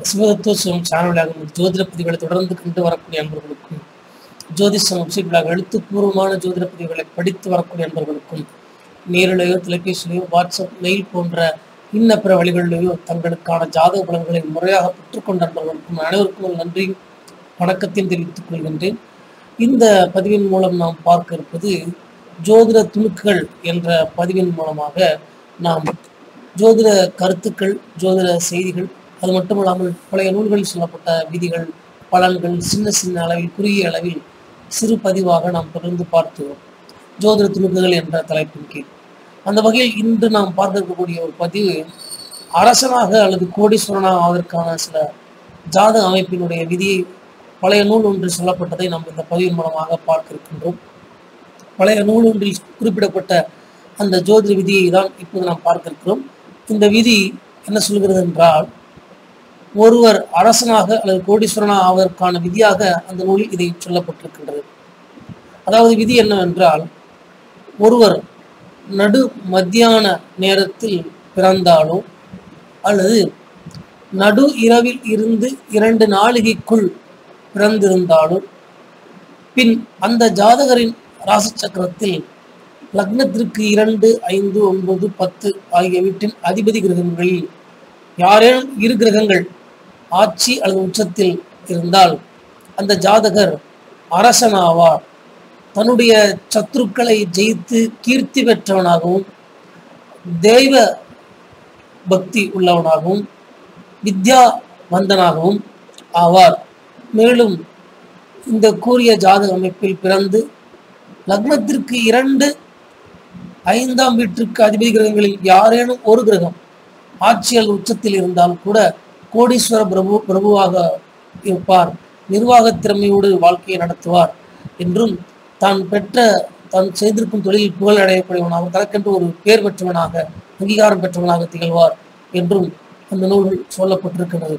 சிவதத்துவம் சேனலாக ஜோதிட பதிவுகளை தொடர்ந்து கண்டு வரக்கூடிய அன்பர்களுக்கும் ஜோதிஷம் வெப்சைட்களாக எழுத்துப்பூர்வமான ஜோதிட பதிவுகளை படித்து வரக்கூடிய அன்பர்களுக்கும் நேரிலேயோ தொலைபேசியிலேயோ வாட்ஸ்அப் மெயில் போன்ற இன்ன பிற வழிகளிலேயோ தங்களுக்கான ஜாதக பலன்களை முறையாக பெற்றுக்கொண்ட அன்பர்களுக்கும் அனைவருக்கும் ஒரு நன்றியும் வணக்கத்தையும் தெரிவித்துக் கொள்கின்றேன் இந்த பதிவின் மூலம் நாம் பார்க்க இருப்பது ஜோதிட துணுக்குகள் என்ற பதிவின் மூலமாக நாம் ஜோதிட கருத்துக்கள் ஜோதிட செய்திகள் அது மட்டுமல்லாமல் பழைய நூல்களில் சொல்லப்பட்ட விதிகள் பலன்கள் சின்ன சின்ன அளவில் குறுகிய அளவில் சிறு பதிவாக நாம் தொடர்ந்து பார்த்துவோம் ஜோதிட துணுக்குகள் என்ற தலைப்பின் கீழ் அந்த வகையில் இன்று நாம் பார்க்க இருக்கக்கூடிய ஒரு பதிவு அரசனாக அல்லது கோடீஸ்வரனாக ஆவதற்கான சில ஜாதக அமைப்பினுடைய விதியை பழைய நூல் ஒன்றில் சொல்லப்பட்டதை நாம் இந்த பதிவின் மூலமாக பார்க்க இருக்கின்றோம் பழைய நூல் ஒன்றில் குறிப்பிடப்பட்ட அந்த ஜோதிட விதியை தான் இப்போது நாம் பார்க்க இருக்கிறோம் இந்த விதி என்ன சொல்கிறது என்றால் ஒருவர் அரசனாக அல்லது கோடீஸ்வரனாக ஆவதற்கான விதியாக அந்த நூலில் இதை சொல்லப்பட்டிருக்கின்றது அதாவது விதி என்னவென்றால் ஒருவர் நடு மத்தியான நேரத்தில் பிறந்தாலோ அல்லது நடு இரவில் இருந்து இரண்டு நாளிகைக்குள் பிறந்திருந்தாலும் பின் அந்த ஜாதகரின் ராசி சக்கரத்தில் லக்னத்திற்கு இரண்டு ஐந்து ஒன்பது பத்து ஆகிய வீட்டின் அதிபதி கிரகங்களில் யாரேனும் இரு கிரகங்கள் ஆட்சி அல்லது உச்சத்தில் இருந்தால் அந்த ஜாதகர் அரசனாவார் தன்னுடைய சத்துருக்களை ஜெயித்து கீர்த்தி பெற்றவனாகவும் தெய்வ பக்தி உள்ளவனாகவும் வித்யா வந்தனாகவும் ஆவார் மேலும் இந்த கூறிய ஜாதக அமைப்பில் பிறந்து லக்னத்திற்கு இரண்டு ஐந்தாம் வீட்டிற்கு அதிபதி கிரகங்களில் யாரேனும் ஒரு கிரகம் ஆட்சியல் உச்சத்தில் இருந்தால் கூட கோடீஸ்வர பிரபு பிரபுவாக இருப்பார் நிர்வாக திறமையோடு வாழ்க்கையை நடத்துவார் என்றும் தான் பெற்ற தான் செய்திருக்கும் தொழிலில் புகழ் அடையக்கூடியவனாக தனக்கென்று ஒரு பேர் பெற்றவனாக அங்கீகாரம் பெற்றவனாக திகழ்வார் என்றும் அந்த நூல் சொல்லப்பட்டிருக்கிறது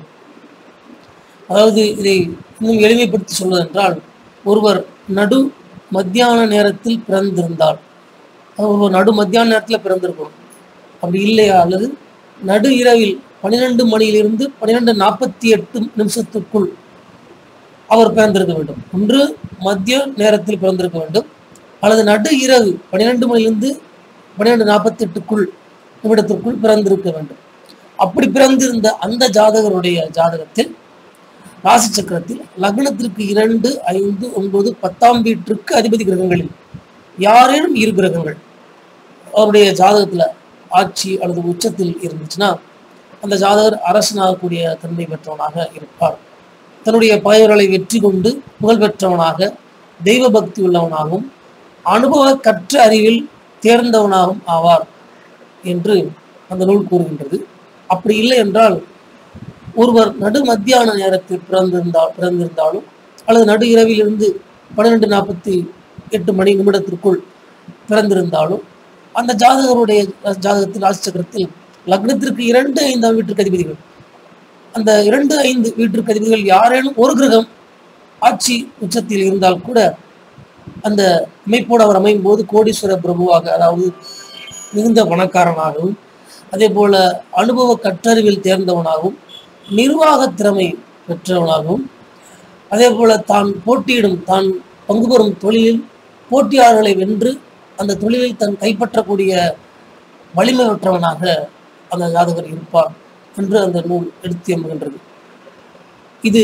அதாவது இதை இன்னும் எளிமைப்படுத்தி சொல்வதென்றால் ஒருவர் நடு மத்தியான நேரத்தில் பிறந்திருந்தால் அது ஒருவர் நடு மத்தியான நேரத்தில் பிறந்திருக்கணும் அப்படி இல்லையா அல்லது நடு இரவில் பன்னிரெண்டு மணியிலிருந்து பன்னிரெண்டு நாற்பத்தி எட்டு நிமிஷத்துக்குள் அவர் பிறந்திருக்க வேண்டும் ஒன்று மத்திய நேரத்தில் பிறந்திருக்க வேண்டும் அல்லது நடு இரவு பன்னிரெண்டு மணிலிருந்து பன்னிரெண்டு நாற்பத்தி எட்டுக்குள் நிமிடத்திற்குள் பிறந்திருக்க வேண்டும் அப்படி பிறந்திருந்த அந்த ஜாதகருடைய ஜாதகத்தில் ராசி சக்கரத்தில் லக்னத்திற்கு இரண்டு ஐந்து ஒன்பது பத்தாம் வீட்டிற்கு அதிபதி கிரகங்களில் யாரேனும் இரு கிரகங்கள் அவருடைய ஜாதகத்துல ஆட்சி அல்லது உச்சத்தில் இருந்துச்சுன்னா அந்த ஜாதகர் அரசனாகக்கூடிய தன்மை பெற்றவனாக இருப்பார் தன்னுடைய பகைவர்களை வெற்றி கொண்டு புகழ் பெற்றவனாக தெய்வ பக்தி உள்ளவனாகவும் அனுபவ கற்ற அறிவில் தேர்ந்தவனாகவும் ஆவார் என்று அந்த நூல் கூறுகின்றது அப்படி இல்லை என்றால் ஒருவர் நடு மத்தியான நேரத்தில் பிறந்திருந்தால் பிறந்திருந்தாலும் அல்லது நடு இரவிலிருந்து பன்னிரெண்டு நாற்பத்தி எட்டு மணி நிமிடத்திற்குள் பிறந்திருந்தாலும் அந்த ஜாதகருடைய ஜாதகத்தில் ராசி சக்கரத்தில் லக்னத்திற்கு இரண்டு ஐந்தாம் வீட்டிற்கு அதிபதிகள் அந்த இரண்டு ஐந்து வீட்டிற்கு அதிபதிகள் யாரேனும் ஒரு கிரகம் ஆட்சி உச்சத்தில் இருந்தால் கூட அந்த அமைப்போடு அவர் அமையும் போது கோடீஸ்வர பிரபுவாக அதாவது மிகுந்த பணக்காரனாகவும் அதே போல அனுபவ கற்றறிவில் தேர்ந்தவனாகவும் நிர்வாக திறமை பெற்றவனாகவும் அதே போல தான் போட்டியிடும் தான் பங்கு பெறும் தொழிலில் போட்டியாளர்களை வென்று அந்த தொழிலில் தன் கைப்பற்றக்கூடிய வலிமை பெற்றவனாக அந்த ஜாதகர் இருப்பார் என்று அந்த நூல் எடுத்து எம்புகின்றது இது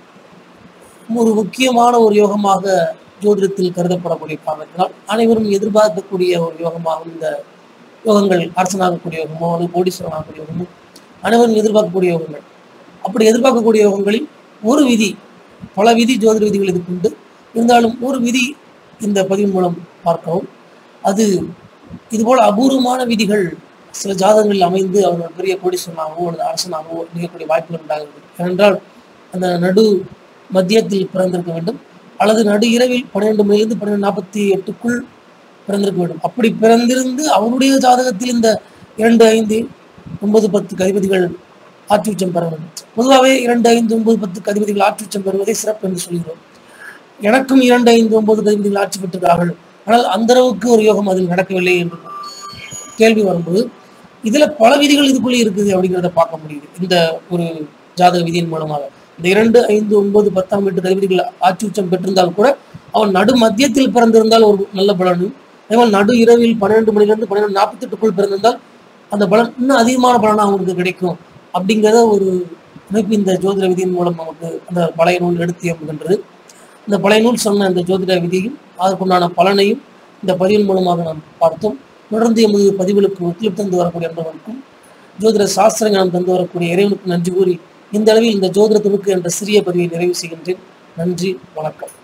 ஒரு முக்கியமான ஒரு யோகமாக ஜோதிடத்தில் கருதப்படக்கூடிய காரணத்தினால் அனைவரும் எதிர்பார்க்கக்கூடிய ஒரு யோகமாகும் இந்த யோகங்கள் அரசனாகக்கூடிய யோகமோ அல்லது கோடீஸ்வரனாகக்கூடிய யோகமோ அனைவரும் எதிர்பார்க்கக்கூடிய யோகங்கள் அப்படி எதிர்பார்க்கக்கூடிய யோகங்களில் ஒரு விதி பல விதி ஜோதிட விதிகள் இதுக்கு உண்டு இருந்தாலும் ஒரு விதி இந்த பதிவு மூலம் பார்க்கவும் அது இதுபோல அபூர்வமான விதிகள் சில ஜாதகங்களில் அமைந்து அவர்கள் பெரிய கோடீஸ்வரனாகவோ அல்லது அரசனாகவோ நிகழக்கூடிய வாய்ப்புகள் உண்டாகிறது ஏனென்றால் அந்த நடு மத்தியத்தில் பிறந்திருக்க வேண்டும் அல்லது நடு இரவில் பன்னிரெண்டு மணிலிருந்து பன்னிரெண்டு நாற்பத்தி எட்டுக்குள் பிறந்திருக்க வேண்டும் அப்படி பிறந்திருந்து அவருடைய ஜாதகத்தில் இந்த இரண்டு ஐந்து ஒன்பது பத்து அதிபதிகள் ஆட்சி உச்சம் பெற வேண்டும் பொதுவாகவே இரண்டு ஐந்து ஒன்பது பத்து அதிபதிகள் ஆட்சி உச்சம் பெறுவதை சிறப்பு என்று சொல்கிறோம் எனக்கும் இரண்டு ஐந்து ஒன்பது அதிபதிகள் ஆட்சி பெற்றிருக்கிறார்கள் ஆனால் அந்த அளவுக்கு ஒரு யோகம் அதில் நடக்கவில்லை என்று கேள்வி வரும்போது இதுல பல விதிகள் இதுக்குள்ளே இருக்குது அப்படிங்கிறத பார்க்க முடியுது இந்த ஒரு ஜாதக விதியின் மூலமாக இந்த இரண்டு ஐந்து ஒன்பது பத்தாம் வீட்டு அதிபதிகள் ஆட்சி உச்சம் பெற்றிருந்தால் கூட அவன் நடு மத்தியத்தில் பிறந்திருந்தால் ஒரு நல்ல பலனும் அதேபோல் நடு இரவில் பன்னிரெண்டு மணிலிருந்து பன்னிரெண்டு நாற்பத்தெட்டுக்குள் பிறந்திருந்தால் அந்த பலன் இன்னும் அதிகமான பலனாக அவங்களுக்கு கிடைக்கும் அப்படிங்கிறத ஒரு அமைப்பு இந்த ஜோதிட விதியின் மூலம் நமக்கு அந்த பழைய நூல் எடுத்து எம்புகின்றது இந்த பழைய நூல் சொன்ன இந்த ஜோதிட விதியும் அதற்குண்டான பலனையும் இந்த பதிவின் மூலமாக நாம் பார்த்தோம் தொடர்ந்து எமது பதிவுகளுக்கு ஒத்துழைப்பு தந்து வரக்கூடிய அன்பர்களுக்கும் ஜோதிட சாஸ்திர ஞானம் தந்து வரக்கூடிய இறைவனுக்கு நன்றி கூறி இந்த அளவில் இந்த ஜோதிட துணுக்கு என்ற சிறிய பதிவை நிறைவு செய்கின்றேன் நன்றி வணக்கம்